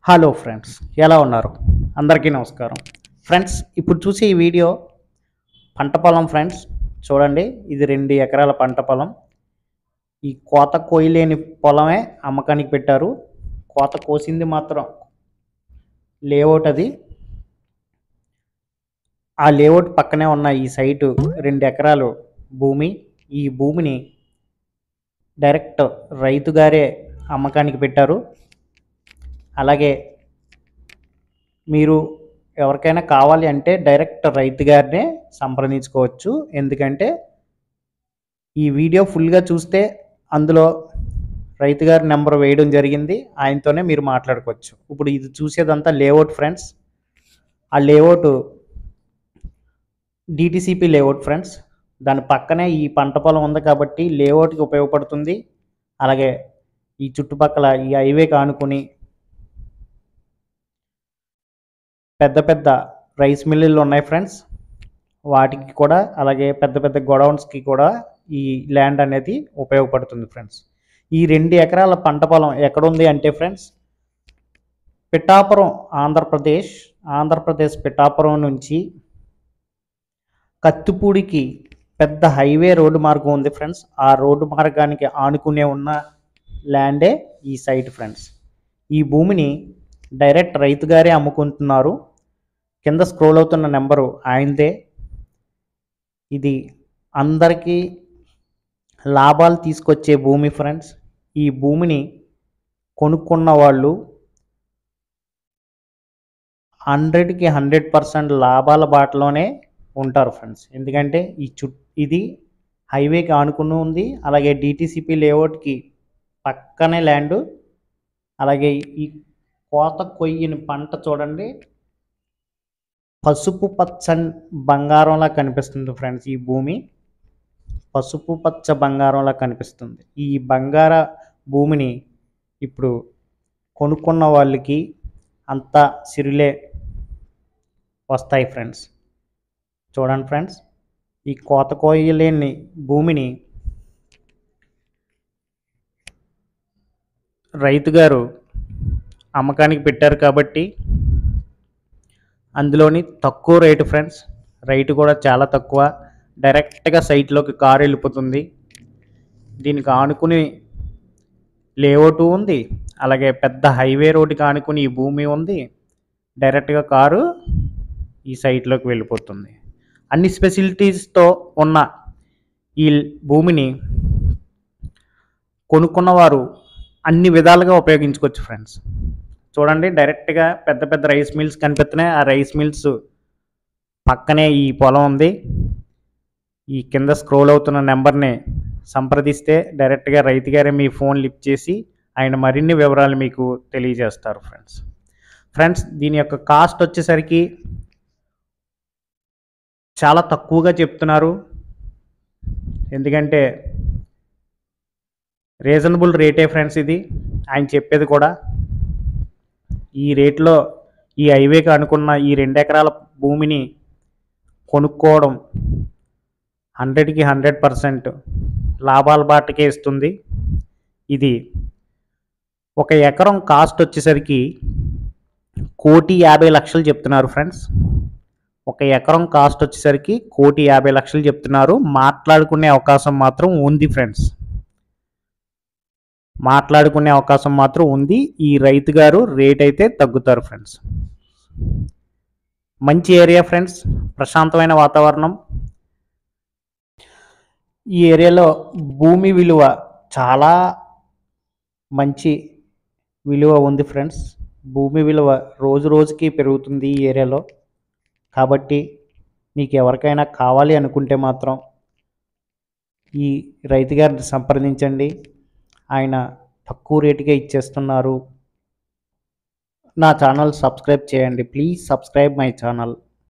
hello friends ఎలా ఉన్నారు అందరికీ నమస్కారం ఫ్రెండ్స్ ఇప్పుడు చూసే ఈ వీడియో పంట పొలం ఫ్రెండ్స్ చూడండి ఇది రెండు ఎకరాల పంట పొలం ఈ కోత కోయలేని పొలమే అమ్మకానికి పెట్టారు కోత కోసింది మాత్రం లేఅవుట్ అది ఆ లేఅవుట్ పక్కనే ఉన్న ఈ సైటు రెండు ఎకరాలు భూమి ఈ భూమిని డైరెక్ట్ రైతు గారే అమ్మకానికి పెట్టారు అలాగే మీరు ఎవరికైనా కావాలి అంటే డైరెక్ట్ రైతు గారినే సంప్రదించుకోవచ్చు ఎందుకంటే ఈ వీడియో ఫుల్గా చూస్తే అందులో రైతు గారి నెంబర్ వేయడం జరిగింది ఆయనతోనే మీరు మాట్లాడుకోవచ్చు ఇప్పుడు ఇది చూసేదంతా లేఅవుట్ ఫ్రెండ్స్ ఆ లేఅవుట్ డిటిసిపి లేఅవుట్ ఫ్రెండ్స్ దాని పక్కనే ఈ పంట పొలం ఉంది కాబట్టి లేఅవుట్కి ఉపయోగపడుతుంది అలాగే ఈ చుట్టుపక్కల ఈ హైవేకి ఆనుకుని పెద్ద పెద్ద రైస్ మిల్లులు ఉన్నాయి ఫ్రెండ్స్ వాటికి కూడా అలాగే పెద్ద పెద్ద గొడౌన్స్కి కూడా ఈ ల్యాండ్ అనేది ఉపయోగపడుతుంది ఫ్రెండ్స్ ఈ రెండు ఎకరాల పంట పొలం ఎక్కడుంది అంటే ఫ్రెండ్స్ పిఠాపురం ఆంధ్రప్రదేశ్ ఆంధ్రప్రదేశ్ పిఠాపురం నుంచి కత్తిపూడికి పెద్ద హైవే రోడ్డు మార్గం ఉంది ఫ్రెండ్స్ ఆ రోడ్డు మార్గానికి ఆనుకునే ఉన్న ల్యాండే ఈ సైట్ ఫ్రెండ్స్ ఈ భూమిని డైరెక్ట్ రైతు గారే అమ్ముకుంటున్నారు కింద స్క్రోల్ అవుతున్న నెంబరు ఆయనదే ఇది అందరికీ లాభాలు తీసుకొచ్చే భూమి ఫ్రెండ్స్ ఈ భూమిని కొనుక్కున్న వాళ్ళు హండ్రెడ్కి హండ్రెడ్ పర్సెంట్ లాభాల బాటలోనే ఉంటారు ఫ్రెండ్స్ ఎందుకంటే ఈ చు ఇది హైవేకి ఆనుకుని ఉంది అలాగే డిటీసీపీ లేఅవుట్కి పక్కనే ల్యాండ్ అలాగే ఈ కోత కొయ్యని పంట చూడండి పసుపు పచ్చని బంగారంలా కనిపిస్తుంది ఫ్రెండ్స్ ఈ భూమి పసుపు పచ్చ బంగారంలా కనిపిస్తుంది ఈ బంగార భూమిని ఇప్పుడు కొనుక్కున్న వాళ్ళకి అంతా సిరులే వస్తాయి ఫ్రెండ్స్ చూడండి ఫ్రెండ్స్ ఈ కోత కోయలేని భూమిని రైతు గారు అమ్మకానికి పెట్టారు కాబట్టి అందులోని తక్కువ రేటు ఫ్రెండ్స్ రేటు కూడా చాలా తక్కువ డైరెక్ట్గా సైట్లోకి కారు వెళ్ళిపోతుంది దీనికి ఆనుకుని లేఅవుట్ ఉంది అలాగే పెద్ద హైవే రోడ్డుకి ఆనుకుని ఈ భూమి ఉంది డైరెక్ట్గా కారు ఈ సైట్లోకి వెళ్ళిపోతుంది అన్ని ఫెసిలిటీస్తో ఉన్న ఈ భూమిని కొనుక్కున్నవారు అన్ని విధాలుగా ఉపయోగించుకోవచ్చు ఫ్రెండ్స్ చూడండి డైరెక్ట్గా పెద్ద పెద్ద రైస్ మిల్స్ కనిపిస్తున్నాయి ఆ రైస్ మిల్స్ పక్కనే ఈ పొలం ఉంది ఈ కింద స్క్రోల్ అవుతున్న నెంబర్ని సంప్రదిస్తే డైరెక్ట్గా రైతు గారే మీ ఫోన్ లిఫ్ట్ చేసి ఆయన మరిన్ని వివరాలు మీకు తెలియజేస్తారు ఫ్రెండ్స్ ఫ్రెండ్స్ దీని యొక్క కాస్ట్ వచ్చేసరికి చాలా తక్కువగా చెప్తున్నారు ఎందుకంటే రీజనబుల్ రేటే ఫ్రెండ్స్ ఇది ఆయన చెప్పేది కూడా ఈ రేట్లో ఈ హైవేకి అనుకున్న ఈ రెండు ఎకరాల భూమిని కొనుక్కోవడం హండ్రెడ్కి హండ్రెడ్ పర్సెంట్ లాభాల బాటకే ఇస్తుంది ఇది ఒక ఎకరం కాస్ట్ వచ్చేసరికి కోటి యాభై లక్షలు చెప్తున్నారు ఫ్రెండ్స్ ఒక ఎకరం కాస్ట్ వచ్చేసరికి కోటి యాభై లక్షలు చెప్తున్నారు మాట్లాడుకునే అవకాశం మాత్రం ఉంది ఫ్రెండ్స్ మాట్లాడుకునే అవకాశం మాత్రం ఉంది ఈ రైతు గారు రేట్ అయితే తగ్గుతారు ఫ్రెండ్స్ మంచి ఏరియా ఫ్రెండ్స్ ప్రశాంతమైన వాతావరణం ఈ ఏరియాలో భూమి విలువ చాలా మంచి విలువ ఉంది ఫ్రెండ్స్ భూమి విలువ రోజు రోజుకి పెరుగుతుంది ఈ ఏరియాలో కాబట్టి మీకు ఎవరికైనా కావాలి అనుకుంటే మాత్రం ఈ రైతు గారిని సంప్రదించండి ఆయన తక్కువ రేటుకే ఇచ్చేస్తున్నారు నా ఛానల్ సబ్స్క్రైబ్ చేయండి ప్లీజ్ సబ్స్క్రైబ్ మై ఛానల్